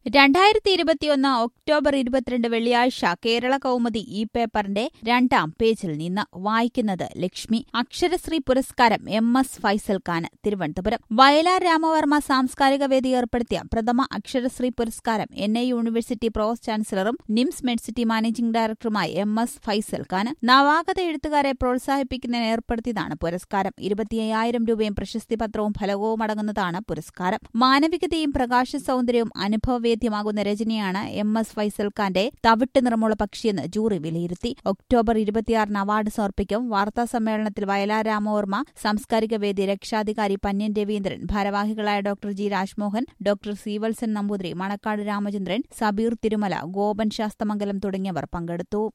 രണ്ടായിരത്തി ഇരുപത്തിയൊന്ന് ഒക്ടോബർ ഇരുപത്തിരണ്ട് വെള്ളിയാഴ്ച കേരള കൗമുദി ഈ പേപ്പറിന്റെ രണ്ടാം പേജിൽ നിന്ന് വായിക്കുന്നത് ലക്ഷ്മി അക്ഷരശ്രീ പുരസ്കാരം എം എസ് ഫൈസൽ ഖാന് തിരുവനന്തപുരം വയലാർ രാമവർമ്മ സാംസ്കാരിക വേദി ഏർപ്പെടുത്തിയ പ്രഥമ അക്ഷരശ്രീ പുരസ്കാരം എൻ ഐ യൂണിവേഴ്സിറ്റി പ്രോസ് ചാൻസലറും നിംസ് മെഡ്സിറ്റി മാനേജിംഗ് ഡയറക്ടറുമായ എം എസ് ഫൈസൽ ഖാന് നവാഗത എഴുത്തുകാരെ പ്രോത്സാഹിപ്പിക്കുന്നതിന് ഏർപ്പെടുത്തിയതാണ് പുരസ്കാരം ഇരുപത്തിയ്യായിരം രൂപയും പ്രശസ്തി പത്രവും ഫലകവും അടങ്ങുന്നതാണ് പുരസ്കാരം മാനവികതയും പ്രകാശ സൗന്ദര്യവും അനുഭവവേദ്യമാകുന്ന രചനയാണ് എം എസ് ഫൈസൽ ഖാന്റെ തവിട്ട് നിറമുള്ള പക്ഷിയെന്ന് ജൂറി വിലയിരുത്തി ഒക്ടോബർ ഇരുപത്തിയാറിന് അവാർഡ് സമർപ്പിക്കും വാർത്താ സമ്മേളനത്തിൽ വയലാർ രാമവർമ്മ സാംസ്കാരിക വേദി രക്ഷാധികാരി പന്യൻ രവീന്ദ്രൻ ഭാരവാഹികളായ doctor G Rajmohan doctor Seevalsan Namboothiri Manakkad Ramachandran Sabeer Thirumala Gopan Sasthamangalam തുടങ്ങിയവർ പങ്കെടുത്തു